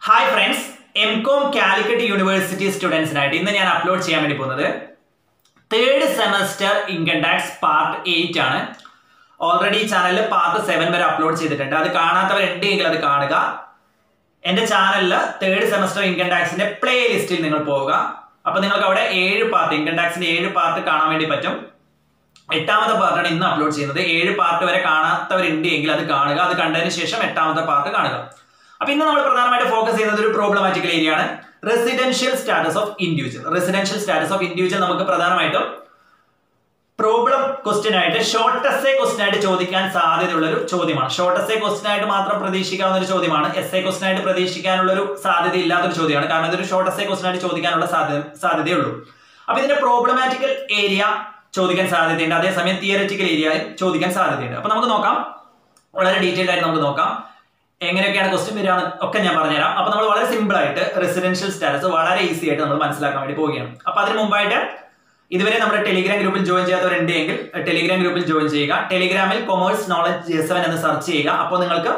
hi friends M com Calicut university സ്റ്റുഡൻസിനായിട്ട് ഇന്ന് ഞാൻ അപ്ലോഡ് ചെയ്യാൻ വേണ്ടി പോകുന്നത് third semester income tax part eight ആണ് ഓൾറെഡി ചാനലിൽ പാർട്ട് സെവൻ വരെ അപ്ലോഡ് ചെയ്തിട്ടുണ്ട് അത് കാണാത്തവരുണ്ടെങ്കിൽ അത് കാണുക എന്റെ ചാനലിൽ തേർഡ് സെമസ്റ്റർ ഇൻകം ടാക്സിന്റെ പ്ലേ ലിസ്റ്റിൽ നിങ്ങൾ പോവുക അപ്പൊ നിങ്ങൾക്ക് അവിടെ ഏഴ് പാർട്ട് ഇൻകം ടാക്സിന്റെ ഏഴ് പാർട്ട് കാണാൻ വേണ്ടി പറ്റും എട്ടാമത്തെ പാർട്ടാണ് ഇന്ന് അപ്ലോഡ് ചെയ്യുന്നത് ഏഴ് പാർട്ട് വരെ കാണാത്തവരുണ്ട് എങ്കിൽ അത് കാണുക അത് കണ്ടതിന് ശേഷം എട്ടാമത്തെ പാർട്ട് കാണുക അപ്പൊ ഇന്ന് നമ്മൾ പ്രധാനമായിട്ട് ഫോക്കസ് ചെയ്യുന്നത് ഒരു പ്രോബ്ലമാറ്റിക്കൽ ഏരിയ ആണ് residential status of individual residential status of individual നമുക്ക് പ്രധാനമായിട്ടും പ്രോബ്ലം ക്വസ്റ്റ്യൻ ആയിട്ട് ഷോർട്ടസ്റ്റ് ക്വസ്റ്റ്യൻ ആയിട്ട് ചോദിക്കാൻ സാധ്യതയുള്ള ഒരു ചോദ്യമാണ് ഷോർട്ടസ്റ്റ് ക്വസ്റ്റ്യൻ ആയിട്ട് മാത്രം പ്രതീക്ഷിക്കാവുന്ന ഒരു ചോദ്യമാണ് എസ് എ ക്വസ്റ്റ്യൻ ആയിട്ട് പ്രതീക്ഷിക്കാനുള്ള ഒരു സാധ്യത ഇല്ലാത്തൊരു ചോദ്യമാണ് കാരണം ഇതൊരു ഷോർട്ടസ്റ്റ് ക്വസ്റ്റ്യൻ ആയിട്ട് ചോദിക്കാനുള്ള സാധ്യത സാധ്യതയുള്ളൂ അപ്പൊ ഇതിന്റെ പ്രോബ്ലമാറ്റിക്കൽ ഏരിയ ചോദിക്കാൻ സാധ്യതയുണ്ട് അതേസമയം തിയററ്റിക്കൽ ഏരിയ ചോദിക്കാൻ സാധ്യതയുണ്ട് അപ്പൊ നമുക്ക് നോക്കാം വളരെ ഡീറ്റെയിൽഡ് ആയിട്ട് നമുക്ക് നോക്കാം എങ്ങനെയൊക്കെയാണ് ക്വസ്റ്റ്യൻ വരിക ഒക്കെ ഞാൻ പറഞ്ഞുതരാം അപ്പൊ നമ്മൾ വളരെ സിമ്പിൾ ആയിട്ട് റെസിഡൻഷ്യൽ സ്റ്റാറ്റസ് വളരെ ഈസി ആയിട്ട് നമ്മൾ മനസ്സിലാക്കാൻ വേണ്ടി പോവുകയാണ് അപ്പൊ അതിന് മുമ്പായിട്ട് ഇതുവരെ നമ്മുടെ ടെലിഗ്രാം ഗ്രൂപ്പിൽ ജോയിൻ ചെയ്യാത്തവരുണ്ട് എങ്കിൽ ടെലിഗ്രാം ഗ്രൂപ്പിൽ ജോയിൻ ചെയ്യുക ടെലിഗ്രാമിൽ കൊമേഴ്സ് നോളജ് ജെ സെവൻ എന്ന് സെർച്ച് ചെയ്യുക അപ്പോൾ നിങ്ങൾക്ക്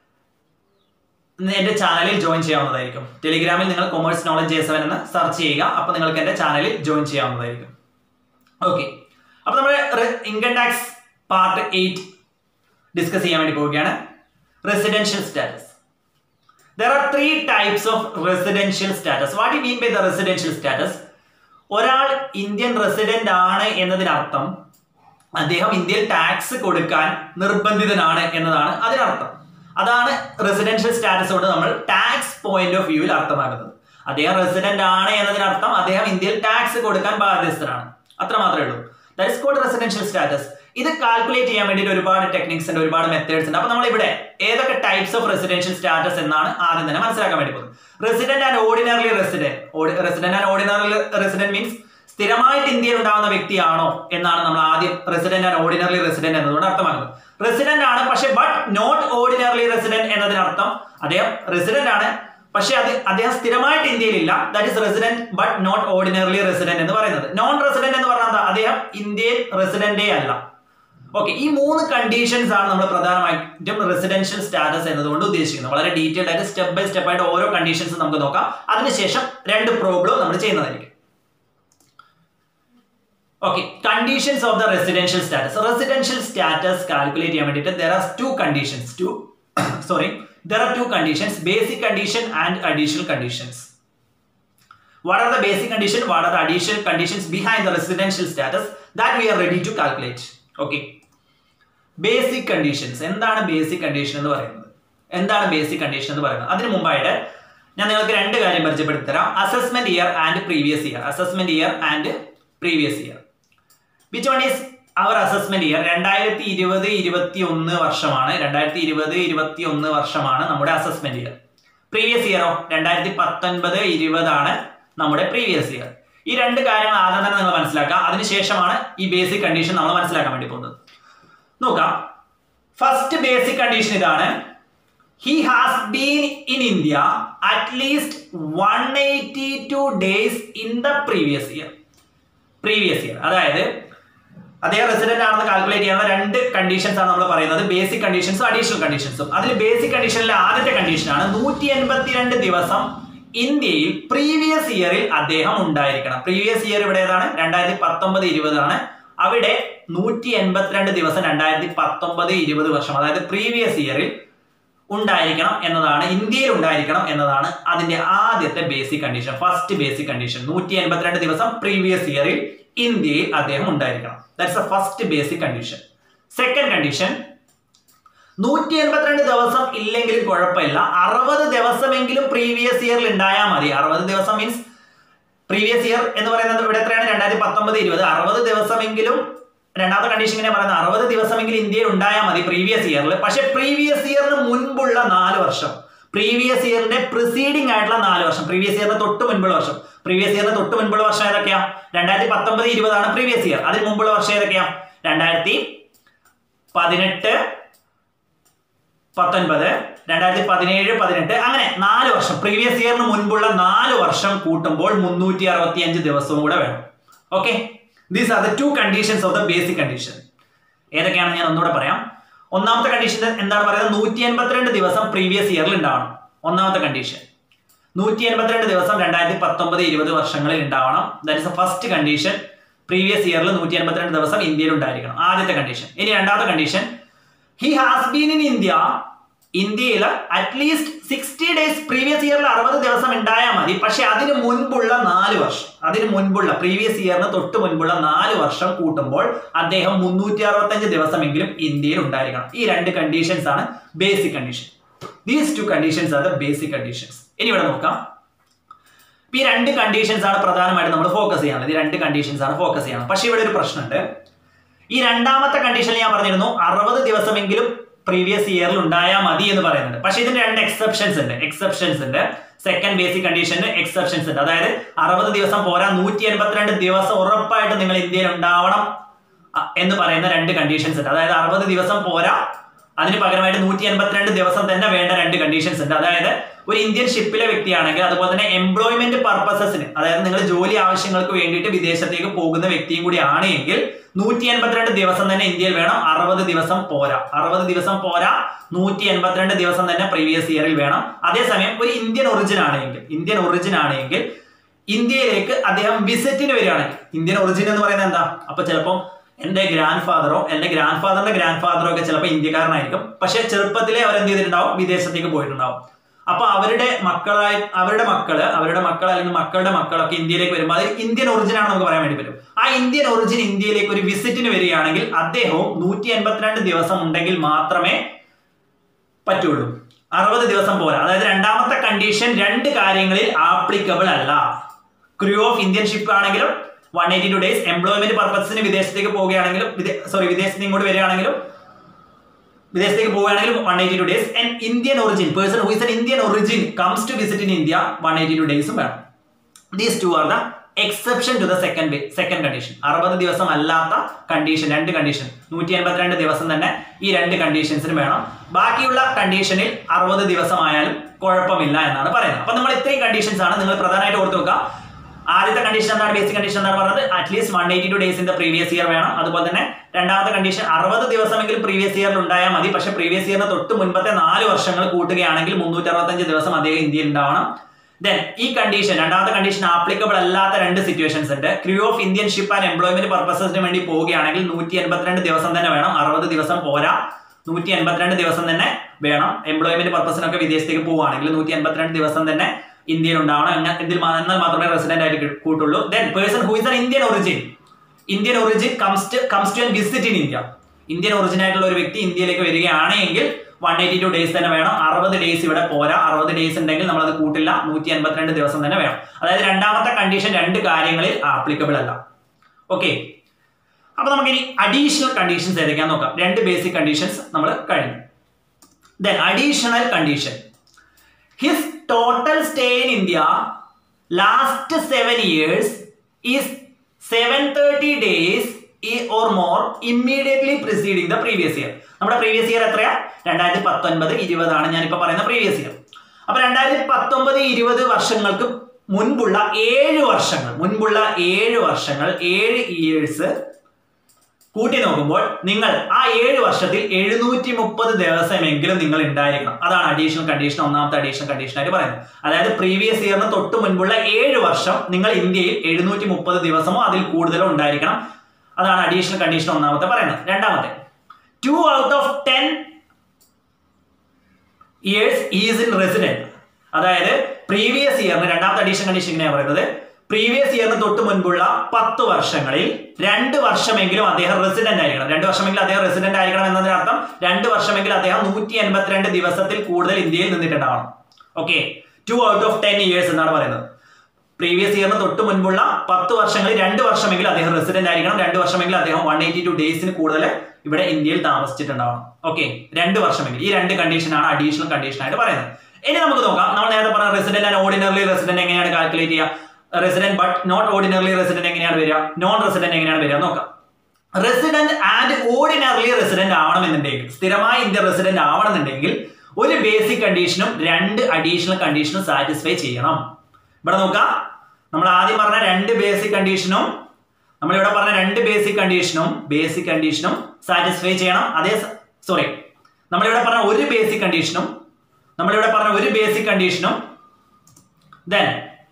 എന്റെ ചാനലിൽ ജോയിൻ ചെയ്യാവുന്നതായിരിക്കും ടെലിഗ്രാമിൽ നിങ്ങൾ കൊമേഴ്സ് നോളജ് ജെ സെവൻ എന്ന് സെർച്ച് ചെയ്യുക അപ്പോൾ നിങ്ങൾക്ക് എന്റെ ചാനലിൽ ജോയിൻ ചെയ്യാവുന്നതായിരിക്കും ഓക്കെ അപ്പൊ നമ്മൾ income tax part eight discuss ചെയ്യാൻ വേണ്ടി പോവുകയാണ് residential status there are three types of residential status what you mean by the residential status ഒരാൾ ഇന്ത്യൻ റെസിഡന്റ് ആണ് എന്നതിനർത്ഥം അദ്ദേഹം ഇന്ത്യയിൽ ടാക്സ് കൊടുക്കാൻ നിർബന്ധിതനാണ് എന്നതാണ് അതിനർത്ഥം അതാണ് റെസിഡൻഷ്യൽ സ്റ്റാറ്റസ് കൊണ്ട് നമ്മൾ ടാക്സ് പോയിന്റ് ഓഫ് വ്യൂവിൽ അർത്ഥമാക്കുന്നത് അദ്ദേഹം റെസിഡന്റ് ആണ് എന്നതിനർത്ഥം അദ്ദേഹം ഇന്ത്യയിൽ ടാക്സ് കൊടുക്കാൻ ബാധ്യസ്ഥനാണ് അത്ര മാത്രമേ ഉള്ളൂ that is called residential status ഇത് കാൽക്കുലേറ്റ് ചെയ്യാൻ വേണ്ടിയിട്ട് ഒരുപാട് ടെക്നിക്സ് ഉണ്ട് ഒരുപാട് മെത്തേഡ്സ് ഉണ്ട് അപ്പൊ നമ്മൾ ഇവിടെ ഏതൊക്കെ ടൈപ്സ് ഓഫ് റെസിഡൻഷ്യൽ സ്റ്റാറ്റസ് എന്നാണ് ആദ്യം തന്നെ മനസ്സിലാക്കാൻ വേണ്ടി പോകുന്നത് resident and ordinary resident resident and ordinary resident means സ്ഥിരമായിട്ട് ഇന്ത്യയിൽ ഉണ്ടാവുന്ന വ്യക്തിയാണോ എന്നാണ് നമ്മൾ ആദ്യം റെസിഡന്റ് ആൻഡ് ഓർഡിനറി റെസിഡന്റ് എന്നതുകൊണ്ട് അർത്ഥമാക്കുന്നത് റെസിഡന്റ് ആണ് പക്ഷെ ബട്ട് നോട്ട് ഓർഡിനറി റെസിഡന്റ് എന്നതിനർത്ഥം അദ്ദേഹം റെസിഡന്റ് ആണ് പക്ഷെ അത് അദ്ദേഹം സ്ഥിരമായിട്ട് ഇന്ത്യയിലില്ല that is resident but not ordinary resident എന്ന് പറയുന്നത് നോൺ റെസിഡന്റ് എന്ന് പറഞ്ഞാൽ എന്താ അദ്ദേഹം ഇന്ത്യയിൽ റെസിഡന്റേ അല്ല ഓക്കെ ഈ മൂന്ന് കണ്ടീഷൻസ് ആണ് നമ്മൾ പ്രധാനമായിട്ടും റെസിഡൻഷ്യൽ സ്റ്റാറ്റസ് എന്നതുകൊണ്ട് ഉദ്ദേശിക്കുന്നത് വളരെ ഡീറ്റെയിൽഡ് ആയിട്ട് സ്റ്റെപ്പ് ബൈ സ്റ്റെപ്പ് ആയിട്ട് ഓരോ കണ്ടീഷൻസ് നമുക്ക് നോക്കാം അതിനുശേഷം രണ്ട് പ്രോബ്ലം നമ്മൾ ചെയ്യുന്നതായിരിക്കും okay conditions of the residential status residential status calculate ചെയ്യാൻ വേണ്ടിയിട്ട് there are two conditions two sorry there are two conditions basic condition and additional conditions what are the basic condition what are the additional conditions behind the residential status that we are ready to calculate okay basic conditions എന്താണ് basic condition എന്ന് പറയുന്നത് എന്താണ് basic condition എന്ന് പറയുന്നത് അതിന് മുമ്പായിട്ട് ഞാൻ നിങ്ങൾക്ക് രണ്ട് കാര്യം പരിചയപ്പെടുത്തി തരാം assessment year and previous year assessment year and previous year which one is our assessment year രണ്ടായിരത്തി ഇരുപത് ഇരുപത്തി ഒന്ന് വർഷമാണ് രണ്ടായിരത്തി ഇരുപത് ഇരുപത്തി ഒന്ന് വർഷമാണ് നമ്മുടെ അസസ്മെന്റ് ഇയർ പ്രീവിയസ് ഇയറോ രണ്ടായിരത്തി പത്തൊൻപത് ഇരുപതാണ് നമ്മുടെ പ്രീവിയസ് ഇയർ ഈ രണ്ട് കാര്യങ്ങൾ ആദ്യം തന്നെ നിങ്ങൾ മനസ്സിലാക്കുക അതിനുശേഷമാണ് ഈ ബേസിക് കണ്ടീഷൻ നമ്മൾ മനസ്സിലാക്കാൻ വേണ്ടി പോകുന്നത് നോക്കാം ഫസ്റ്റ് ബേസിക് കണ്ടീഷൻ ഇതാണ് he has been in India at least one eighty two days in the previous year previous year അതായത് അദ്ദേഹം റെസിഡന്റ് ആണെന്ന് കാൽക്കുലേറ്റ് ചെയ്യാനുള്ള രണ്ട് കണ്ടീഷൻസ് ആണ് നമ്മൾ പറയുന്നത് ബേസിക് കണ്ടീഷൻസും അഡീഷണൽ കണ്ടീഷൻസും അതിൽ ബേസിക് കണ്ടീഷനിലെ ആദ്യത്തെ കണ്ടീഷനാണ് നൂറ്റി എൺപത്തിരണ്ട് ദിവസം ഇന്ത്യയിൽ പ്രീവിയസ് ഇയറിൽ അദ്ദേഹം ഉണ്ടായിരിക്കണം പ്രീവിയസ് ഇയർ ഇവിടെ ഏതാണ് രണ്ടായിരത്തി പത്തൊമ്പത് ഇരുപതാണ് അവിടെ നൂറ്റി എൺപത്തിരണ്ട് ദിവസം രണ്ടായിരത്തി പത്തൊമ്പത് ഇരുപത് വർഷം അതായത് പ്രീവിയസ് ഇയറിൽ ഉണ്ടായിരിക്കണം എന്നതാണ് ഇന്ത്യയിൽ ഉണ്ടായിരിക്കണം എന്നതാണ് അതിന്റെ ആദ്യത്തെ basic condition first basic condition നൂറ്റി എൺപത്തിരണ്ട് ദിവസം പ്രീവിയസ് ഇയറിൽ ഇന്ത്യയിൽ അദ്ദേഹം ഉണ്ടായിരിക്കണം that's a first basic condition second condition നൂറ്റി എൺപത്തിരണ്ട് ദിവസം ഇല്ലെങ്കിലും കുഴപ്പമില്ല അറുപത് ദിവസമെങ്കിലും പ്രീവിയസ് ഇയറിൽ ഉണ്ടായാൽ മതി അറുപത് ദിവസം മീൻസ് പ്രീവിയസ് ഇയർ എന്ന് പറയുന്നത് ഇവിടെ എത്രയാണ് രണ്ടായിരത്തി പത്തൊമ്പത് ഇരുപത് അറുപത് ദിവസമെങ്കിലും രണ്ടാമത്തെ കണ്ടീഷൻ ഇങ്ങനെ പറയുന്നത് അറുപത് ദിവസമെങ്കിലും ഇന്ത്യയിൽ ഉണ്ടായാൽ മതി പ്രീവിയസ് ഇയറിൽ പക്ഷെ പ്രീവിയസ് ഇയറിന് മുൻപുള്ള നാല് വർഷം പ്രീവിയസ് ഇയറിന്റെ പ്രിസീഡിംഗ് ആയിട്ടുള്ള നാല് വർഷം പ്രീവിയസ് ഇയറിന് തൊട്ട് മുൻപുള്ള വർഷം പ്രീവിയസ് ഇയറിന് തൊട്ട് മുൻപുള്ള വർഷം ഏതൊക്കെയാ രണ്ടായിരത്തി പത്തൊമ്പത് ഇരുപതാണ് പ്രീവിയസ് ഇയർ അതിന് മുമ്പുള്ള വർഷം ഏതൊക്കെയാ രണ്ടായിരത്തി പതിനെട്ട് പത്തൊൻപത് രണ്ടായിരത്തി പതിനേഴ് പതിനെട്ട് അങ്ങനെ നാല് വർഷം പ്രീവിയസ് ഇയറിന് മുൻപുള്ള നാല് വർഷം കൂട്ടുമ്പോൾ മുന്നൂറ്റി അറുപത്തി അഞ്ച് ദിവസവും കൂടെ വേണം okay these are the two conditions of the basic condition ഏതൊക്കെയാണെന്ന് ഞാൻ ഒന്നുകൂടെ പറയാം ഒന്നാമത്തെ കണ്ടീഷൻ എന്താണ് പറയുന്നത് നൂറ്റി എൺപത്തിരണ്ട് ദിവസം പ്രീവിയസ് ഇയറിൽ ഉണ്ടാവണം ഒന്നാമത്തെ കണ്ടീഷൻ നൂറ്റി എൺപത്തിരണ്ട് ദിവസം രണ്ടായിരത്തി പത്തൊമ്പത് ഇരുപത് വർഷങ്ങളിൽ ഉണ്ടാവണം that is first condition previous ഇയറിൽ നൂറ്റി എൺപത്തിരണ്ട് ദിവസം ഇന്ത്യയിൽ ഉണ്ടായിരിക്കണം ആദ്യത്തെ കണ്ടീഷൻ ഇനി രണ്ടാമത്തെ condition he has been in India ഇന്ത്യയിൽ അറ്റ്ലീസ്റ്റ് സിക്സ്റ്റി ഡേയ്സ് പ്രീവിയസ് ഇയറിൽ അറുപത് ദിവസം ഉണ്ടായാൽ മതി പക്ഷെ അതിന് മുൻപുള്ള നാല് വർഷം അതിന് മുൻപുള്ള പ്രീവിയസ് ഇയറിന് തൊട്ട് മുൻപുള്ള നാല് വർഷം കൂട്ടുമ്പോൾ അദ്ദേഹം മുന്നൂറ്റി അറുപത്തഞ്ച് ദിവസമെങ്കിലും ഇന്ത്യയിൽ ഉണ്ടായിരിക്കണം ഈ രണ്ട് കണ്ടീഷൻസ് ആണ് basic condition these two conditions are the basic conditions ഇനി ഇവിടെ നോക്കാം ഇപ്പൊ ഈ രണ്ട് കണ്ടീഷൻസ് ആണ് പ്രധാനമായിട്ട് നമ്മൾ ഫോക്കസ് ചെയ്യാനുള്ളത് ഈ രണ്ട് കണ്ടീഷൻസ് ആണ് ഫോക്കസ് ചെയ്യണം പക്ഷെ ഇവിടെ ഒരു പ്രശ്നമുണ്ട് ഈ രണ്ടാമത്തെ കണ്ടീഷനിൽ ഞാൻ പറഞ്ഞിരുന്നു അറുപത് ദിവസമെങ്കിലും പ്രീവിയസ് ഇയറിൽ ഉണ്ടായാൽ മതി എന്ന് പറയുന്നുണ്ട് പക്ഷെ ഇതിന് രണ്ട് എക്സെപ്ഷൻസ് ഉണ്ട് എക്സെപ്ഷൻസ് ഉണ്ട് സെക്കൻഡ് ബേസിക് കണ്ടീഷന് എക്സെപ്ഷൻസ് ഉണ്ട് അതായത് അറുപത് ദിവസം പോരാ നൂറ്റി എൺപത്തിരണ്ട് ദിവസം ഉറപ്പായിട്ട് നിങ്ങൾ ഇന്ത്യയിൽ ഉണ്ടാവണം അ- എന്ന് പറയുന്ന രണ്ട് കണ്ടീഷൻസ് ഉണ്ട് അതായത് അറുപത് ദിവസം പോരാ അതിന് പകരമായിട്ട് നൂറ്റി എൺപത്തിരണ്ട് ദിവസം തന്നെ വേണ്ട രണ്ട് കണ്ടീഷൻസ് ഉണ്ട് അതായത് ഒരു ഇന്ത്യൻ ഷിപ്പിലെ വ്യക്തിയാണെങ്കിൽ അതുപോലെ തന്നെ എംപ്ലോയ്മെന്റ് പർപ്പസസിന് അതായത് നിങ്ങൾ ജോലി ആവശ്യങ്ങൾക്ക് വേണ്ടിയിട്ട് വിദേശത്തേക്ക് പോകുന്ന വ്യക്തിയും കൂടി ആണ് എങ്കിൽ നൂറ്റി എൺപത്തിരണ്ട് ദിവസം തന്നെ ഇന്ത്യയിൽ വേണം അറുപത് ദിവസം പോരാ അറുപത് ദിവസം പോരാ നൂറ്റി എൺപത്തിരണ്ട് ദിവസം തന്നെ പ്രീവിയസ് ഇയറിൽ വേണം അതേസമയം ഒരു ഇന്ത്യൻ ഒറിജിൻ ആണെങ്കിൽ ഇന്ത്യൻ ഒറിജിൻ ആണെങ്കിൽ ഇന്ത്യയിലേക്ക് അദ്ദേഹം വിസിറ്റിന് വരികയാണെങ്കിൽ ഇന്ത്യൻ ഒറിജിൻ എന്ന് പറയുന്നത് എന്താ അപ്പൊ ചിലപ്പം എന്റെ ഗ്രാൻഡ് ഫാദറോ എന്റെ ഗ്രാൻഡ് ഫാദറിന്റെ ഗ്രാൻഡ് ഫാദറോ ഒക്കെ ചിലപ്പോൾ ഇന്ത്യക്കാരനായിരിക്കും പക്ഷെ ചെറുപ്പത്തിലെ അവർ എന്ത് ചെയ്തിട്ടുണ്ടാവും വിദേശത്തേക്ക് പോയിട്ടുണ്ടാവും അപ്പൊ അവരുടെ മക്കളായി അവരുടെ മക്കള് അവരുടെ മക്കൾ അല്ലെങ്കിൽ മക്കളുടെ മക്കളൊക്കെ ഇന്ത്യയിലേക്ക് വരുമ്പോൾ അത് ഇന്ത്യൻ ഒറിജിൻ ആണെന്ന് നമുക്ക് പറയാൻ വേണ്ടി പറ്റും ആ ഇന്ത്യൻ ഒറിജിൻ ഇന്ത്യയിലേക്ക് ഒരു വിസിറ്റിന് വരികയാണെങ്കിൽ അദ്ദേഹവും നൂറ്റി എൺപത്തിരണ്ട് ദിവസം ഉണ്ടെങ്കിൽ മാത്രമേ പറ്റുള്ളൂ അറുപത് ദിവസം പോരാ അതായത് രണ്ടാമത്തെ കണ്ടീഷൻ രണ്ട് കാര്യങ്ങളിൽ ആപ്ലിക്കബിൾ അല്ല ക്രൂ ഓഫ് ഇന്ത്യൻ ഷിപ്പ് ആണെങ്കിലും one eighty two days employment പർപ്പസിന് വിദേശത്തേക്ക് പോവുകയാണെങ്കിലും സോറി വിദേശത്ത് നിന്ന് ഇങ്ങോട്ട് വരികയാണെങ്കിലും വിദേശത്തേക്ക് പോവുകയാണെങ്കിൽ one eighty two days and Indian origin person who is an Indian origin comes to visit in India one eighty two ഡേയ്സും വേണം these two are the exception to the second second condition അറുപത് ദിവസം അല്ലാത്ത condition രണ്ട് condition നൂറ്റി എൺപത്തിരണ്ട് ദിവസം തന്നെ ഈ രണ്ട് കണ്ടീഷൻസിന് വേണം ബാക്കിയുള്ള കണ്ടീഷനിൽ അറുപത് ദിവസമായാലും കുഴപ്പമില്ല എന്നാണ് പറയുന്നത് അപ്പൊ നമ്മൾ ഇത്രയും കണ്ടീഷൻസ് ആണ് നിങ്ങൾ പ്രധാനമായിട്ട് ഓർത്ത് വെക്കുക ആദ്യത്തെ കണ്ടീഷൻ എന്താണ് ബേസിക് കണ്ടീഷൻ എന്താണ് പറഞ്ഞത് at least one eighty two days in the previous year വേണം അതുപോലെ തന്നെ രണ്ടാമത്തെ കണ്ടീഷൻ അറുപത് ദിവസമെങ്കിലും പ്രീവിയസ് ഇയറിൽ ഉണ്ടായാൽ മതി പക്ഷേ പ്രീവിയസ് ഇയറിന് തൊട്ട് മുൻപത്തെ നാല് വർഷങ്ങൾ കൂട്ടുകയാണെങ്കിൽ മുന്നൂറ്റി അറുപത്തഞ്ച് ദിവസം അദ്ദേഹം ഇന്ത്യയിൽ ഉണ്ടാവണം ദെൻ ഈ കണ്ടീഷൻ രണ്ടാമത്തെ കണ്ടീഷൻ ആപ്ലിക്കബിൾ അല്ലാത്ത രണ്ട് സിറ്റുവേഷൻസ് ഉണ്ട് crew of Indian ship and employment പർപ്പസസിന് വേണ്ടി പോവുകയാണെങ്കിൽ നൂറ്റി എൺപത്തിരണ്ട് ദിവസം തന്നെ വേണം അറുപത് ദിവസം പോരാ നൂറ്റി എൺപത്തിരണ്ട് ദിവസം തന്നെ വേണം എംപ്ലോയ്മെന്റ് പർപ്പസിനൊക്കെ വിദേശത്തേക്ക് പോവുകയാണെങ്കിൽ നൂറ്റി എൺപത്തിരണ്ട് ദിവസം തന്നെ ഇന്ത്യയിൽ ഉണ്ടാവണം എന്ന- ഇതിൽ മാ- എന്നാൽ മാത്രമേ റെസിഡന്റ് ആയിട്ട് കി- കൂട്ടുള്ളൂ then person who is an Indian origin Indian origin comes to comes to visit in India Indian origin ആയിട്ടുള്ള ഒരു വ്യക്തി ഇന്ത്യയിലേക്ക് വരികയാണെങ്കിൽ വൺ എയ്റ്റി ടു ഡേയ്സ് തന്നെ വേണം അറുപത് ഡേയ്സ് ഇവിടെ പോരാ അറുപത് ഡേയ്സ് ഉണ്ടെങ്കിൽ നമ്മൾ അത് കൂട്ടില്ല നൂറ്റി എൺപത്തിരണ്ട് ദിവസം തന്നെ വേണം അതായത് രണ്ടാമത്തെ കണ്ടീഷൻ രണ്ട് കാര്യങ്ങളിൽ ആപ്ലിക്കബിൾ അല്ല ഓക്കെ അപ്പൊ നമുക്ക് ഇനി അഡീഷണൽ കണ്ടീഷൻസ് ഏതൊക്കെയാന്ന് നോക്കാം രണ്ട് ബേസിക് കണ്ടീഷൻസ് നമ്മൾ കഴിഞ്ഞു then additional condition his total stay in India last seven years is seven thirty days or more immediately preceding the previous year നമ്മുടെ പ്രീവിയസ് ഇയർ എത്രയാ രണ്ടായിരത്തി പത്തൊൻപത് ഇരുപതാണ് ഞാനിപ്പോ പറയുന്ന പ്രീവിയസ് ഇയർ അപ്പൊ രണ്ടായിരത്തി പത്തൊമ്പത് ഇരുപത് വർഷങ്ങൾക്ക് മുൻപുള്ള ഏഴ് വർഷങ്ങൾ മുൻപുള്ള ഏഴ് വർഷങ്ങൾ ഏഴ് ഇയേഴ്സ് കൂട്ടി നോക്കുമ്പോൾ നിങ്ങൾ ആ ഏഴ് വർഷത്തിൽ എഴുന്നൂറ്റി മുപ്പത് ദിവസമെങ്കിലും നിങ്ങൾ ഉണ്ടായിരിക്കണം അതാണ് അഡീഷണൽ കണ്ടീഷൻ ഒന്നാമത്തെ അഡീഷണൽ കണ്ടീഷൻ ആയിട്ട് പറയുന്നത് അതായത് പ്രീവിയസ് ഇയറിന് തൊട്ട് മുൻപുള്ള ഏഴ് വർഷം നിങ്ങൾ ഇന്ത്യയിൽ എഴുന്നൂറ്റി മുപ്പത് ദിവസമോ അതിൽ കൂടുതലോ ഉണ്ടായിരിക്കണം അതാണ് അഡീഷണൽ കണ്ടീഷൻ ഒന്നാമത്തെ പറയുന്നത് രണ്ടാമത്തെ two out of ten years is in resident അതായത് പ്രീവിയസ് ഇയറിന് രണ്ടാമത്തെ അഡീഷൻ കണ്ടീഷൻ ഇങ്ങനെയാണ് പറയുന്നത് പ്രീവിയസ് ഇയറിന് തൊട്ട് മുൻപുള്ള പത്ത് വർഷങ്ങളിൽ രണ്ട് വർഷമെങ്കിലും അദ്ദേഹം റെസിഡന്റ് ആയിരിക്കണം രണ്ട് വർഷമെങ്കിലും അദ്ദേഹം റെസിഡന്റ് ആയിരിക്കണം എന്നതിനർത്ഥം രണ്ട് വർഷമെങ്കിലും അദ്ദേഹം നൂറ്റി എൺപത്തിരണ്ട് ദിവസത്തിൽ കൂടുതൽ ഇന്ത്യയിൽ നിന്നിട്ടുണ്ടാവണം okay two out of ten years എന്നാണ് പറയുന്നത് പ്രീവിയസ് ഇയറിന് തൊട്ട് മുൻപുള്ള പത്ത് വർഷങ്ങളിൽ രണ്ട് വർഷമെങ്കിലും അദ്ദേഹം റെസിഡന്റ് ആയിരിക്കണം രണ്ട് വർഷമെങ്കിലും അദ്ദേഹം വൺ എയ്റ്റി ടു ഡേയ്സിന് കൂടുതൽ ഇവിടെ ഇന്ത്യയിൽ താമസിച്ചിട്ടുണ്ടാവണം ഓക്കെ രണ്ട് വർഷമെങ്കിലും ഈ രണ്ട് കണ്ടീഷനാണ് അഡീഷണൽ കണ്ടീഷൻ ആയിട്ട് പറയുന്നത് ഇനി നമുക്ക് നോക്കാം നമ്മൾ നേരത്തെ പറഞ്ഞ റെസിഡന്റ് ആൻഡ് ഓർഡിനറി റെസിഡന്റ് എങ്ങനെയാണ് കാൽക്കുലേറ്റ് ചെയ്യുക resident but not ordinary resident എങ്ങനെയാണ് വരിക നോൺ റെസിഡന്റ് എങ്ങനെയാണ് വരിക നോക്കാം റെസിഡന്റ് ആൻഡ് ഓർഡിനറി റെസിഡന്റ് ആവണമെന്നുണ്ടെങ്കിൽ സ്ഥിരമായി ഇന്ത്യ റെസിഡന്റ് ആവണമെന്നുണ്ടെങ്കിൽ ഒരു ബേസിക് കണ്ടീഷനും രണ്ട് അഡീഷണൽ കണ്ടീഷനും സാറ്റിസ്ഫൈ ചെയ്യണം ഇവിടെ നോക്കാം നമ്മൾ ആദ്യം പറഞ്ഞ രണ്ട് ബേസിക് കണ്ടീഷനും നമ്മളിവിടെ പറഞ്ഞ രണ്ട് ബേസിക് കണ്ടീഷനും ബേസിക് കണ്ടീഷനും സാറ്റിസ്ഫൈ ചെയ്യണം അതേ സോറി നമ്മളിവിടെ പറഞ്ഞ ഒരു ബേസിക് കണ്ടീഷനും നമ്മളിവിടെ പറഞ്ഞ ഒരു ബേസിക് കണ്ടീഷനും ദെൻ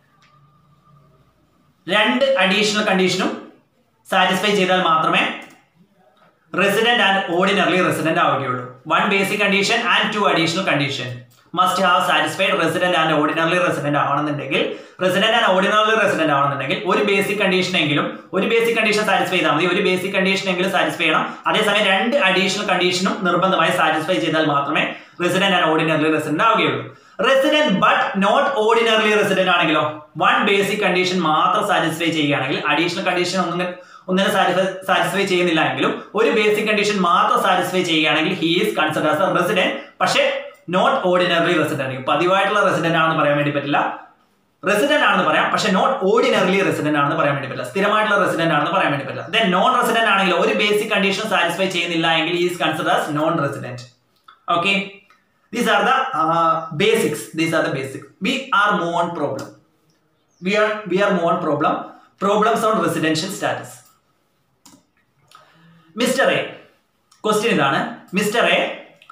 രണ്ട് അഡീഷണൽ കണ്ടീഷനും സാറ്റിസ്ഫൈ ചെയ്താൽ മാത്രമേ റെസിഡന്റ് ആൻഡ് ഓർഡിനറി റെസിഡന്റ് ആവുകയുള്ളൂ one basic condition and two additional condition must have satisfied resident and ordinary resident ആവണമെന്നുണ്ടെങ്കിൽ റെസിഡന്റ് ആൻഡ് ഓർഡിനറി റെസിഡന്റ് ആവണമെന്നുണ്ടെങ്കിൽ ഒരു ബേസിക് കണ്ടീഷൻ എങ്കിലും ഒരു ബേസിക് കണ്ടീഷൻ സാറ്റിസ്ഫൈ ചെയ്താൽ മതി ഒരു ബേസിക് കണ്ടീഷൻ എങ്കിലും സാറ്റിസ്ഫൈ ചെയ്യണം അതേസമയം രണ്ട് അഡീഷണൽ കണ്ടീഷനും നിർബന്ധമായി സാറ്റിസ്ഫൈ ചെയ്താൽ മാത്രമേ റെസിഡന്റ് ആൻഡ് ഓർഡിനറി റെസിഡന്റ് ആവുകയുള്ളൂ resident but not ordinary resident ആണെങ്കിലോ വൺ ബേസിക് കണ്ടീഷൻ മാത്രം സാറ്റിസ്ഫൈ ചെയ്യുകയാണെങ്കിൽ അഡീഷണൽ കണ്ടീഷൻ ഒന്നും ഒന്നിനെ സാറ്റിസ്ഫൈ ചെയ്യുന്നില്ല എങ്കിലും ഒരു ബേസിക് കണ്ടീഷൻ മാത്രം സാറ്റിസ്ഫൈ ചെയ്യുകയാണെങ്കിൽ he is consider as a resident പക്ഷേ നോട്ട് ഓർഡിനറി റെസിഡന്റ് പതിവായിട്ടുള്ള റെസിഡന്റ് ആണെന്ന് പറയാൻ വേണ്ടി പറ്റില്ല റെസിഡന്റ് ആണെന്ന് പറയാം പക്ഷേ നോട്ട് ഓർഡിനറിലി റെസിഡന്റ് ആണെന്ന് പറയാൻ വേണ്ടി പറ്റില്ല സ്ഥിരമായിട്ടുള്ള റെസിഡന്റ് ആണെന്ന് പറയാൻ വേണ്ടി പറ്റില്ല ദെൻ നോൺ റെസിഡന്റ് ആണെങ്കിൽ ഒരു ബേസിക് കണ്ടീഷൻ സാറ്റിസ്ഫൈ ചെയ്യുന്നില്ല എങ്കിൽ is consider as non resident okay these are the basics these are the basic we are move on problem we are we are move on problem problems on residential status mister A question ഇതാണ് mister A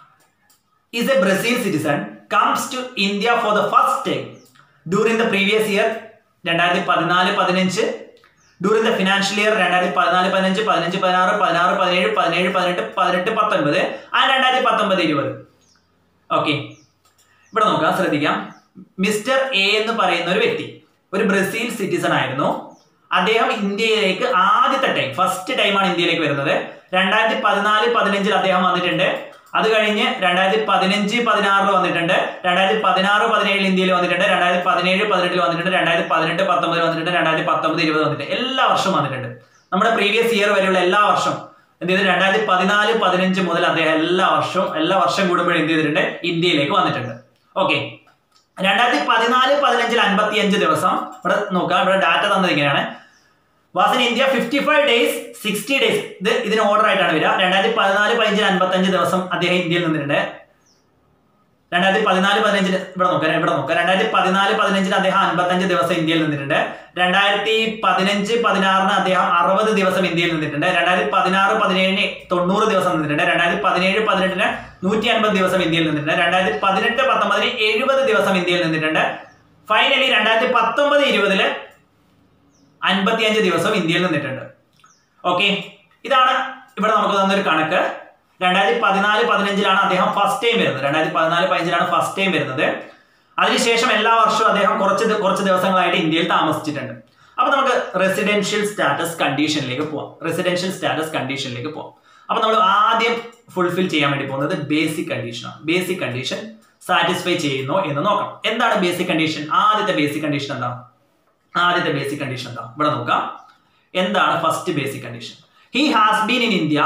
is a Brazil citizen comes to India for the first time during the previous year രണ്ടായിരത്തി പതിനാല് പതിനഞ്ച് during the financial year രണ്ടായിരത്തി പതിനാല് പതിനഞ്ച് പതിനഞ്ച് പതിനാറ് പതിനാറ് പതിനേഴ് പതിനേഴ് പതിനെട്ട് പതിനെട്ട് പത്തൊൻപത് ആൻഡ് രണ്ടായിരത്തി പത്തൊമ്പത് ഇരുപത് ഓക്കെ ഇവിടെ നോക്കാം ശ്രദ്ധിക്കാം മിസ്റ്റർ എ എന്ന് പറയുന്ന ഒരു വ്യക്തി ഒരു ബ്രസീൽ സിറ്റിസൺ ആയിരുന്നു അദ്ദേഹം ഇന്ത്യയിലേക്ക് ആദ്യത്തെ ടൈം ഫസ്റ്റ് ടൈമാണ് ഇന്ത്യയിലേക്ക് വരുന്നത് രണ്ടായിരത്തി പതിനാല് പതിനഞ്ചിൽ അദ്ദേഹം വന്നിട്ടുണ്ട് അത് കഴിഞ്ഞ് രണ്ടായിരത്തി പതിനഞ്ച് പതിനാറിൽ വന്നിട്ടുണ്ട് രണ്ടായിരത്തി പതിനാറ് പതിനേഴിൽ ഇന്ത്യയിൽ വന്നിട്ടുണ്ട് രണ്ടായിരത്തി പതിനേഴ് പതിനെട്ടിൽ വന്നിട്ടുണ്ട് രണ്ടായിരത്തി പതിനെട്ട് പത്തൊമ്പതിൽ വന്നിട്ടുണ്ട് രണ്ടായിരത്തി പത്തൊമ്പത് ഇരുപത് വന്നിട്ടുണ്ട് എല്ലാ വർഷവും വന്നിട്ടുണ്ട് നമ്മുടെ പ്രീവിയസ് ഇയർ വരെയുള്ള എല്ലാ വർഷം എന്ത് ചെയ്തു രണ്ടായിരത്തി പതിനാല് പതിനഞ്ച് മുതൽ അദ്ദേഹം എല്ലാ വർഷവും എല്ലാ വർഷം കൂടുമ്പോഴും എന്ത് ചെയ്തിട്ടുണ്ട് ഇന്ത്യയിലേക്ക് വന്നിട്ടുണ്ട് ഓക്കെ രണ്ടായിരത്തി പതിനാല് പതിനഞ്ചിൽ അൻപത്തി അഞ്ച് ദിവസം ഇവിടെ നോക്കാം ഇവിടെ ഡാറ്റ തന്നത് ഇങ്ങനെയാണ് was in India fifty five days sixty days ഇത് ഇതിന് ഓർഡർ ആയിട്ടാണ് വരിക രണ്ടായിരത്തി പതിനാല് പതിനഞ്ചിൽ അൻപത്തഞ്ച് ദിവസം അദ്ദേഹം ഇന്ത്യയിൽ നിന്നിട്ടുണ്ട് രണ്ടായിരത്തി പതിനാല് പതിനഞ്ചിന് ഇവിടെ നോക്കാം ഇവിടെ നോക്കാം രണ്ടായിരത്തി പതിനാല് പതിനഞ്ചിന് അദ്ദേഹം അൻപത്തഞ്ച് ദിവസം ഇന്ത്യയിൽ നിന്നിട്ടുണ്ട് രണ്ടായിരത്തി പതിനഞ്ച് പതിനാറിന് അദ്ദേഹം അറുപത് ദിവസം ഇന്ത്യയിൽ നിന്നിട്ടുണ്ട് രണ്ടായിരത്തി പതിനാറ് പതിനേഴിന് തൊണ്ണൂറ് ദിവസം നിന്നിട്ടുണ്ട് രണ്ടായിരത്തി പതിനേഴ് പതിനെട്ടിന് നൂറ്റി അൻപത് ദിവസം ഇന്ത്യയിൽ നിന്നിട്ടുണ്ട് രണ്ടായിരത്തി പതിനെട്ട് പത്തൊമ്പതിന് എഴുപത് ദിവസം ഇന്ത്യയിൽ നിന്നിട്ടുണ്ട് ഫൈനലി രണ്ടായിരത്തി പത്തൊമ്പത് ഇരുപതില് അൻപത്തിയഞ്ച് ദിവസം ഇന്ത്യയിൽ നിന്നിട്ടുണ്ട് ഓക്കെ ഇതാണ് ഇവിടെ നമുക്ക് തന്നൊരു കണക്ക് രണ്ടായിരത്തി പതിനാല് പതിനഞ്ചിലാണ് അദ്ദേഹം ഫസ്റ്റ് ടൈം വരുന്നത് രണ്ടായിരത്തി പതിനാല് പതിനഞ്ചിലാണ് ഫസ്റ്റ് ടൈം വരുന്നത് അതിനുശേഷം എല്ലാ വർഷവും അദ്ദേഹം കുറച്ച് ദി- കുറച്ച് ദിവസങ്ങളായിട്ട് ഇന്ത്യയിൽ താമസിച്ചിട്ടുണ്ട് അപ്പൊ നമുക്ക് റെസിഡൻഷ്യൽ സ്റ്റാറ്റസ് കണ്ടീഷനിലേക്ക് പോവാം റെസിഡൻഷ്യൽ സ്റ്റാറ്റസ് കണ്ടീഷനിലേക്ക് പോവാം അപ്പൊ നമ്മൾ ആദ്യം ഫുൾഫിൽ ചെയ്യാൻ വേണ്ടി പോകുന്നത് ബേസിക് കണ്ടീഷനാണ് ബേസിക് കണ്ടീഷൻ സാറ്റിസ്ഫൈ ചെയ്യുന്നോ എന്ന് നോക്കാം എന്താണ് ബേസിക് കണ്ടീഷൻ ആദ്യത്തെ ബേസിക് കണ്ടീഷൻ എന്താണ് ആദ്യത്തെ ബേസിക് കണ്ടീഷൻ എന്താ ഇവിടെ നോക്കാം എന്താണ് first basic condition he has been in India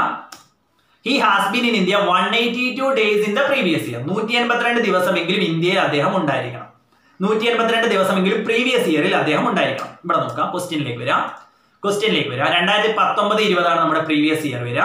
he has been in India one eighty two days in the previous year നൂറ്റി എൺപത്തിരണ്ട് ദിവസമെങ്കിലും ഇന്ത്യയിൽ അദ്ദേഹം ഉണ്ടായിരിക്കണം നൂറ്റി എൺപത്തിരണ്ട് ദിവസമെങ്കിലും പ്രീവിയസ് ഇയറിൽ അദ്ദേഹം ഉണ്ടായിരിക്കണം ഇവിടെ നോക്കാം ക്വസ്റ്റ്യനിലേക്ക് വരാം ക്വസ്റ്റ്യനിലേക്ക് വരാം രണ്ടായിരത്തി പത്തൊമ്പത് ഇരുപതാണ് നമ്മുടെ പ്രീവിയസ് ഇയർ വരിക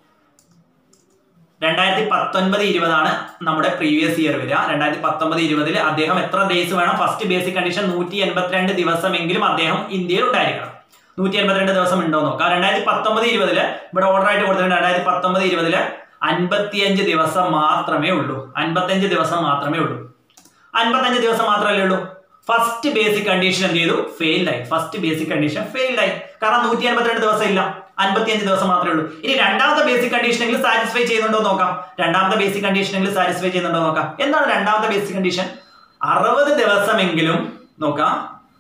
രണ്ടായിരത്തി പത്തൊൻപത് ഇരുപതാണ് നമ്മുടെ പ്രീവിയസ് ഇയർ വരിക രണ്ടായിരത്തി പത്തൊമ്പത് ഇരുപതിൽ അദ്ദേഹം എത്ര ഡേയ്സ് വേണം ഫസ്റ്റ് ബേസിക് കണ്ടീഷൻ നൂറ്റി എൺപത്തിരണ്ട് ദിവസമെങ്കിലും അദ്ദേഹം ഇന്ത്യയിൽ ഉണ്ടായിരിക്കണം നൂറ്റി എൺപത്തിരണ്ട് ദിവസം ഉണ്ടോ എന്ന് നോക്കാം രണ്ടായിരത്തി പത്തൊമ്പത് ഇരുപതില് ഇവിടെ ഓർഡർ ആയിട്ട് കൊടുത്തിട്ടുണ്ട് രണ്ടായിരത്തി പത്തൊമ്പത് ഇരുപതില് അൻപത്തിയഞ്ച് ദിവസം മാത്രമേ ഉള്ളൂ അൻപത്തഞ്ച് ദിവസം മാത്രമേ ഉള്ളൂ അൻപത്തഞ്ച് ദിവസം മാത്രമല്ലേ ഉള്ളൂ ഫസ്റ്റ് ബേസിക് കണ്ടീഷൻ എന്ത് ചെയ്തു ഫെയിൽഡ് ആയി ഫസ്റ്റ് ബേസിക് കണ്ടീഷൻ ഫെയിൽഡ് ആയി കാരണം നൂറ്റി അൻപത്തിരണ്ട് ദിവസം ഇല്ല അൻപത്തിയഞ്ച് ദിവസം മാത്രമേ ഉള്ളൂ ഇനി രണ്ടാമത്തെ ബേസിക് കണ്ടീഷനെങ്കിലും സാറ്റിസ്ഫൈ ചെയ്യുന്നുണ്ടോ എന്ന് നോക്കാം രണ്ടാമത്തെ ബേസിക് കണ്ടീഷനെങ്കിലും സാറ്റിസ്ഫൈ ചെയ്യുന്നുണ്ടോ എന്ന് നോക്കാം എന്താണ് രണ്ടാമത്തെ ബേസിക് കണ്ടീഷൻ അറുപത് ദിവസമെങ്കിലും നോക്കാം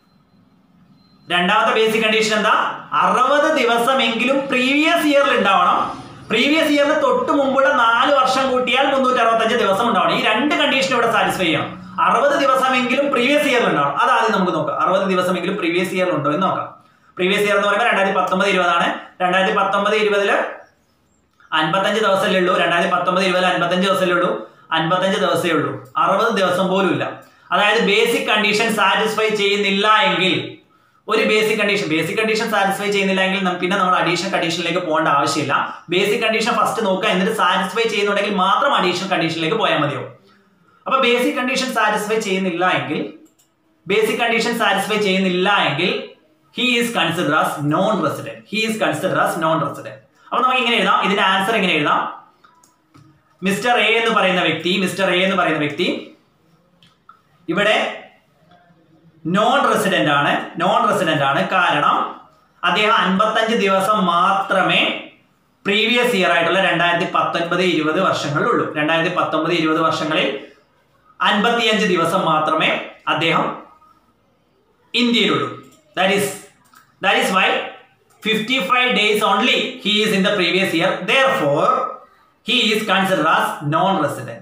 രണ്ടാമത്തെ ബേസിക് കണ്ടീഷൻ എന്താ അറുപത് ദിവസമെങ്കിലും പ്രീവിയസ് ഇയറിൽ ഉണ്ടാവണം പ്രീവിയസ് ഇയറിന് തൊട്ട് മുമ്പുള്ള നാല് വർഷം കൂട്ടിയാൽ മുന്നൂറ്റി അറുപത്തഞ്ച് ദിവസം ഉണ്ടാവണം ഈ രണ്ട് കണ്ടീഷൻ ഇവിടെ സാറ്റിസ്ഫൈ ചെയ്യണം അറുപത് ദിവസമെങ്കിലും പ്രീവിയസ് ഇയറിൽ ഉണ്ടാവണം അത് ആദ്യം നമുക്ക് നോക്കാം അറുപത് ദിവസമെങ്കിലും പ്രീവിയസ് ഇയറിൽ ഉണ്ടോ എന്ന് നോക്കാം പ്രീവിയസ് ഇയർ എന്ന് പറയുമ്പോൾ രണ്ടായിരത്തി പത്തൊമ്പത് ഇരുപതാണ് രണ്ടായിരത്തി പത്തൊമ്പത് ഇരുപതില് അൻപത്തഞ്ച് ദിവസമല്ലേ ഉള്ളൂ രണ്ടായിരത്തി പത്തൊമ്പത് ഇരുപതിൽ അൻപത്തഞ്ച് ദിവസമല്ലേ ഉള്ളൂ അൻപത്തഞ്ച് ദിവസമേ ഉള്ളൂ അറുപത് ദിവസം പോലും ഇല്ല അതായത് ബേസിക് കണ്ടീഷൻ സാറ്റിസ്ഫൈ ചെയ്യുന്നില്ല എങ്കിൽ ഒരു basic condition basic condition satisfy ചെയ്യുന്നില്ല എങ്കിൽ നം- പിന്നെ നമ്മൾ അഡീഷണൽ കണ്ടീഷനിലേക്ക് പോകേണ്ട ആവശ്യമില്ല ബേസിക് കണ്ടീഷൻ ഫസ്റ്റ് നോക്കുക എന്നിട്ട് സാറ്റിസ്ഫൈ ചെയ്യുന്നുണ്ടെങ്കിൽ മാത്രം അഡീഷണൽ കണ്ടീഷനിലേക്ക് പോയാൽ മതിയോ അപ്പൊ ബേസിക് കണ്ടീഷൻ സാറ്റിസ്ഫൈ ചെയ്യുന്നില്ല എങ്കിൽ ബേസിക് കണ്ടീഷൻ സാറ്റിസ്ഫൈ ചെയ്യുന്നില്ല എങ്കിൽ he is consider as non resident he is consider as non resident അപ്പൊ നമുക്ക് ഇങ്ങനെ എഴുതാം ഇതിന്റെ ആൻസർ എങ്ങനെ എഴുതാം മിസ്റ്റർ എ എന്ന് പറയുന്ന വ്യക്തി മിസ്റ്റർ എ എന്ന് പറയുന്ന വ്യക്തി ഇവിടെ നോൺ റെസിഡന്റ് ആണ് നോൺ റെസിഡന്റ് ആണ് കാരണം അദ്ദേഹം അൻപത്തഞ്ച് ദിവസം മാത്രമേ പ്രീവിയസ് ഇയർ ആയിട്ടുള്ള രണ്ടായിരത്തി പത്തൊൻപത് ഇരുപത് വർഷങ്ങളിലുള്ളൂ രണ്ടായിരത്തി പത്തൊമ്പത് ഇരുപത് വർഷങ്ങളിൽ അൻപത്തിയഞ്ച് ദിവസം മാത്രമേ അദ്ദേഹം ഇന്ത്യയിലുള്ളൂ that is that is why fifty five days only he is in the previous year therefore he is consider as non resident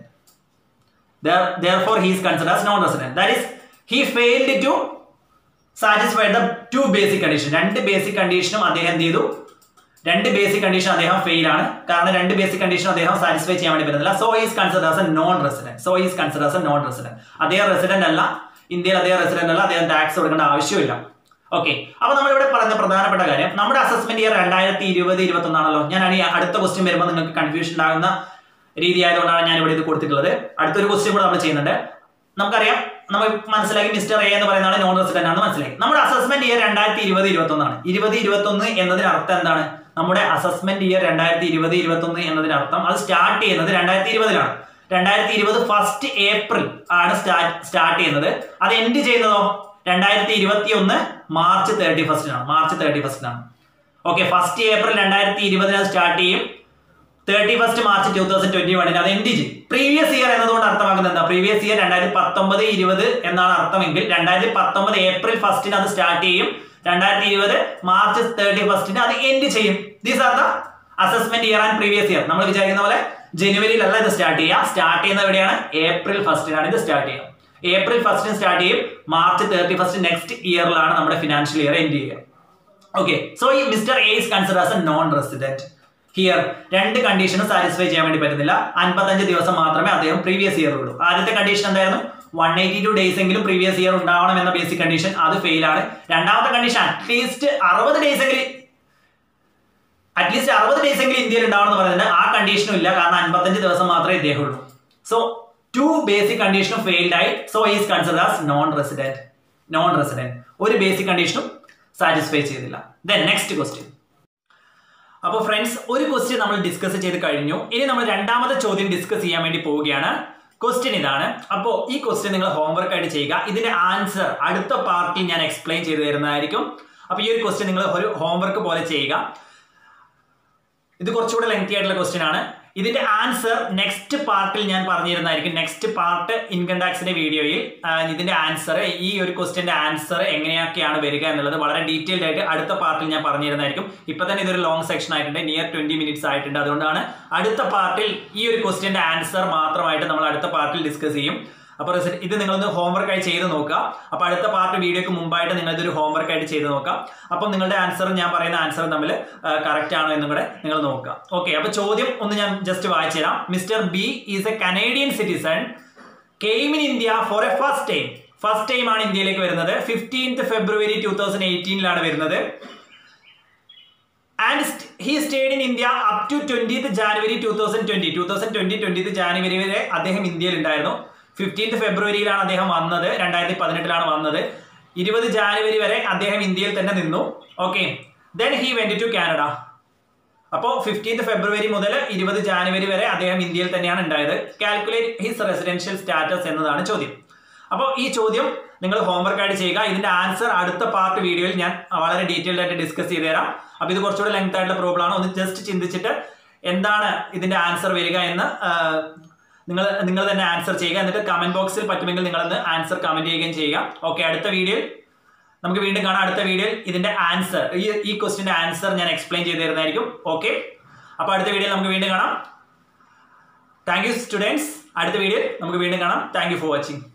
therefore he is considered as non-resident that is he failed to satisfy the two basic condition രണ്ട് basic കണ്ടീഷനും അദ്ദേഹം എന്ത് ചെയ്തു രണ്ട് basic condition അദ്ദേഹം fail ആണ് കാരണം രണ്ട് ബേസിക് കണ്ടീഷൻ അദ്ദേഹം സാറ്റിസ്ഫൈ ചെയ്യാൻ വേണ്ടി പറ്റുന്നില്ല so is consider as a non resident so is consider as a non resident അദ്ദേഹം റെസിഡന്റ് അല്ല ഇന്ത്യയിൽ അദ്ദേഹം റെസിഡന്റ് അല്ല അദ്ദേഹം ടാക്സ് കൊടുക്കേണ്ട ആവശ്യമില്ല ഓക്കെ അപ്പൊ നമ്മളിവിടെ പറഞ്ഞ പ്രധാനപ്പെട്ട കാര്യം നമ്മുടെ അസസ്മെന്റ് ഇയർ രണ്ടായിരത്തി ഇരുപത് ഇരുപത്തി ഒന്നാണല്ലോ ഞാൻ ഈ അടുത്ത ക്വസ്റ്റ്യൻ വരുമ്പോൾ നിങ്ങൾക്ക് കൺഫ്യൂഷൻ ഉണ്ടാകുന്ന രീതി ആയതുകൊണ്ടാണ് ഞാൻ ഇവിടെ ഇത് കൊടുത്തിട്ടുള്ളത് അടുത്തൊരു ക്വസ്റ്റ്യൻ കൂടെ നമ്മൾ ചെയ്യുന്നുണ്ട് നമുക്കറിയാം നമ്മൾ മനസ്സിലാക്കി മിസ്റ്റർ എ എന്ന് പറയുന്ന ആൾ നോൺ റെസിഡന്റ് ആണെന്ന് മനസ്സിലാക്കി നമ്മുടെ അസസ്മെന്റ് ഇയർ രണ്ടായിരത്തി ഇരുപത് ഇരുപത്തി ഒന്നാണ് ഇരുപത് ഇരുപത്തി ഒന്ന് എന്നതിന് അർത്ഥം എന്താണ് നമ്മുടെ അസസ്മെന്റ് ഇയർ രണ്ടായിരത്തി ഇരുപത് ഇരുപത്തി ഒന്ന് എന്നതിന് അർത്ഥം അത് സ്റ്റാർട്ട് ചെയ്യുന്നത് രണ്ടായിരത്തി ഇരുപതിലാണ് രണ്ടായിരത്തി ഇരുപത് ഫസ്റ്റ് ഏപ്രിൽ ആണ് സ്റ്റാർട്ട് ചെയ്യുന്നത് അത് എൻഡ് ചെയ്യുന്നതോ രണ്ടായിരത്തി ഇരുപത്തി ഒന്ന് മാർച്ച് തേർട്ടി ഫസ്റ്റിനാണ് മാർച്ച് തേർട്ടി ഫസ്റ്റിനാണ് ഓക്കെ ഫസ്റ്റ് ഏപ്രിൽ രണ്ടായിരത്തി ഇരുപതിന് അത് സ്റ്റാർട്ട് ചെയ്യും thirty first March two thousand twenty വണ്ണിന് അത് എൻഡ് ചെയ്യും പ്രീവിയസ് ഇയർ എന്നതുകൊണ്ട് അർത്ഥമാക്കുന്നത് എന്താ പ്രീവിയസ് ഇയർ രണ്ടായിരത്തി പത്തൊമ്പത് ഇരുപത് എന്നാണ് അർത്ഥമെങ്കിൽ രണ്ടായിരത്തി പത്തൊമ്പത് ഏപ്രിൽ ഫസ്റ്റിന് അത് സ്റ്റാർട്ട് ചെയ്യും രണ്ടായിരത്തി ഇരുപത് മാർച്ച് തേർട്ടി ഫസ്റ്റിന് അത് എൻഡ് ചെയ്യും these are the assessment year and previous year നമ്മൾ വിചാരിക്കുന്ന പോലെ ജനുവരിയിലല്ല ഇത് സ്റ്റാർട്ട് ചെയ്യുക സ്റ്റാർട്ട് ചെയ്യുന്നത് എവിടെയാണ് ഏപ്രിൽ ഫസ്റ്റിനാണ് ഇത് സ്റ്റാർട്ട് ചെയ്യുക ഏപ്രിൽ ഫസ്റ്റിന് സ്റ്റാർട്ട് ചെയ്യും മാർച്ച് തേർട്ടി ഫസ്റ്റ് നെക്സ്റ്റ് ഇയറിലാണ് നമ്മുടെ ഫിനാൻഷ്യൽ ഇയർ എൻഡ് ചെയ്യുക ഓക്കെ സോ ഈ mister A is consider as a non resident here രണ്ട് കണ്ടീഷനും സാറ്റിസ്ഫൈ ചെയ്യാൻ വേണ്ടി പറ്റുന്നില്ല അൻപത്തഞ്ച് ദിവസം മാത്രമേ അദ്ദേഹം പ്രീവിയസ് ഇയർ ഉള്ളൂ ആദ്യത്തെ കണ്ടീഷൻ എന്തായിരുന്നു വൺ എയ്റ്റി ടു ഡേയ്സ് എങ്കിലും പ്രീവിയസ് ഇയർ ഉണ്ടാവണം എന്ന ബേസിക് കണ്ടീഷൻ അത് ഫെയിൽ ആണ് രണ്ടാമത്തെ കണ്ടീഷൻ അറ്റ്ലീസ്റ്റ് അറുപത് ഡേയ്സ് എങ്കിലും അറ്റ്ലീസ്റ്റ് അറുപത് ഡേയ്സ് എങ്കിലും ഇന്ത്യയിൽ ഉണ്ടാവണം എന്ന് പറയുന്നത് ആ കണ്ടീഷനും ഇല്ല കാരണം അൻപത്തഞ്ച് ദിവസം മാത്രമേ ഇദ്ദേഹം ഉള്ളൂ സോ ടു ബേസിക് കണ്ടീഷനും ഫെയിൽഡ് ആയി so is consider as non resident non resident ഒരു ബേസിക് കണ്ടീഷനും സാറ്റിസ്ഫൈ ചെയ്തില്ല ദെൻ നെക്സ്റ്റ് ക്വസ്റ്റ്യൻ അപ്പോൾ ഫ്രണ്ട്സ് ഒരു ക്വസ്റ്റ്യൻ നമ്മൾ ഡിസ്കസ് ചെയ്ത് കഴിഞ്ഞു ഇനി നമ്മൾ രണ്ടാമത്തെ ചോദ്യം ഡിസ്കസ് ചെയ്യാൻ വേണ്ടി പോവുകയാണ് ക്വസ്റ്റ്യൻ ഇതാണ് അപ്പോൾ ഈ ക്വസ്റ്റ്യൻ നിങ്ങൾ ഹോംവർക്ക് ആയിട്ട് ചെയ്യുക ഇതിന്റെ ആൻസർ അടുത്ത പാർട്ടിൽ ഞാൻ എക്സ്പ്ലെയിൻ ചെയ്തു തരുന്നതായിരിക്കും അപ്പോൾ ഈ ഒരു ക്വസ്റ്റ്യൻ നിങ്ങൾ ഒരു ഹോംവർക്ക് പോലെ ചെയ്യുക ഇത് കുറച്ചുകൂടെ ലെങ്തി ആയിട്ടുള്ള ക്വസ്റ്റ്യൻ ആണ് ഇതിന്റെ ആൻസർ നെക്സ്റ്റ് പാർട്ടിൽ ഞാൻ പറഞ്ഞിരുന്നതായിരിക്കും നെക്സ്റ്റ് പാർട്ട് ഇൻകം ടാക്സിന്റെ വീഡിയോയിൽ ഇതിന്റെ ആൻസർ ഈ ഒരു ക്വസ്റ്റ്യന്റെ ആൻസർ എങ്ങനെയൊക്കെയാണ് വരിക എന്നുള്ളത് വളരെ ഡീറ്റെയിൽഡ് ആയിട്ട് അടുത്ത പാർട്ടിൽ ഞാൻ പറഞ്ഞിരുന്നതായിരിക്കും ഇപ്പൊ തന്നെ ഇതൊരു ലോങ് സെക്ഷൻ ആയിട്ടുണ്ട് നിയർ ട്വന്റി മിനിറ്റ്സ് ആയിട്ടുണ്ട് അതുകൊണ്ടാണ് അടുത്ത പാർട്ടിൽ ഈ ഒരു ക്വസ്റ്റ്യന്റെ ആൻസർ മാത്രമായിട്ട് നമ്മൾ അടുത്ത പാർട്ടിൽ ഡിസ്കസ് ചെയ്യും അപ്പോൾ ഇത് നിങ്ങളൊന്ന് ഹോംവർക്ക് ആയി ചെയ്ത് നോക്കുക അപ്പോൾ അടുത്ത പാർട്ട് വീഡിയോക്ക് മുമ്പായിട്ട് നിങ്ങൾ ഇതൊരു ഹോംവർക്ക് ആയിട്ട് ചെയ്ത് നോക്കാം അപ്പം നിങ്ങളുടെ ആൻസറും ഞാൻ പറയുന്ന ആൻസറും തമ്മിൽ കറക്റ്റ് ആണോ എന്നും കൂടെ നിങ്ങൾ നോക്കുക ഓക്കെ അപ്പോൾ ചോദ്യം ഒന്ന് ഞാൻ ജസ്റ്റ് വായിച്ചു തരാം mister B is a Canadian citizen came in India for a first time first time ആണ് ഇന്ത്യയിലേക്ക് വരുന്നത് ഫിഫ്റ്റീൻത്ത് ഫെബ്രുവരി ടൂ തൗസൻഡ് എയ്റ്റീനിലാണ് വരുന്നത് and he stayed in India up to twentieth January two thousand twenty two thousand twenty twentieth January വരെ അദ്ദേഹം ഇന്ത്യയിൽ ഉണ്ടായിരുന്നു fifteenth ഫെബ്രുവരിയിലാണ് അദ്ദേഹം വന്നത് രണ്ടായിരത്തി പതിനെട്ടിലാണ് വന്നത് ഇരുപത് ജാനുവരി വരെ അദ്ദേഹം ഇന്ത്യയിൽ തന്നെ നിന്നു okay then he went to Canada അപ്പോൾ ഫിഫ്റ്റീൻത്ത് ഫെബ്രുവരി മുതൽ ഇരുപത് ജാനുവരി വരെ അദ്ദേഹം ഇന്ത്യയിൽ തന്നെയാണ് ഉണ്ടായത് കാൽക്കുലേറ്റ് ഹിസ് റെസിഡൻഷ്യൽ സ്റ്റാറ്റസ് എന്നതാണ് ചോദ്യം അപ്പോൾ ഈ ചോദ്യം നിങ്ങൾ ഹോംവർക്ക് ആയിട്ട് ചെയ്യുക ഇതിന്റെ ആൻസർ അടുത്ത പാർട്ട് വീഡിയോയിൽ ഞാൻ വളരെ ഡീറ്റെയിൽഡ് ആയിട്ട് ഡിസ്കസ് ചെയ്ത് തരാം അപ്പോൾ ഇത് കുറച്ചുകൂടെ ലെങ്ത് ആയിട്ടുള്ള പ്രോബ്ലം ആണ് ഒന്ന് ജസ്റ്റ് ചിന്തിച്ചിട്ട് എന്താണ് ഇതിന്റെ ആൻസർ വരിക എന്ന് നിങ്ങൾ നിങ്ങൾ തന്നെ ആൻസർ ചെയ്യുക എന്നിട്ട് കമന്റ് ബോക്സിൽ പറ്റുമെങ്കിൽ നിങ്ങളൊന്ന് ആൻസർ കമന്റ് ചെയ്യുകയും ചെയ്യുക ഓക്കെ അടുത്ത വീഡിയോയിൽ നമുക്ക് വീണ്ടും കാണാം അടുത്ത വീഡിയോയിൽ ഇതിന്റെ ആൻസർ ഈ ഈ ക്വസ്റ്റിന്റെ ആൻസർ ഞാൻ എക്സ്പ്ലെയിൻ ചെയ്തു തരുന്നതായിരിക്കും ഓക്കെ അപ്പോൾ അടുത്ത വീഡിയോയിൽ നമുക്ക് വീണ്ടും കാണാം താങ്ക് യു സ്റ്റുഡൻസ് അടുത്ത വീഡിയോയിൽ നമുക്ക് വീണ്ടും കാണാം താങ്ക് യു ഫോർ വാച്ചിങ്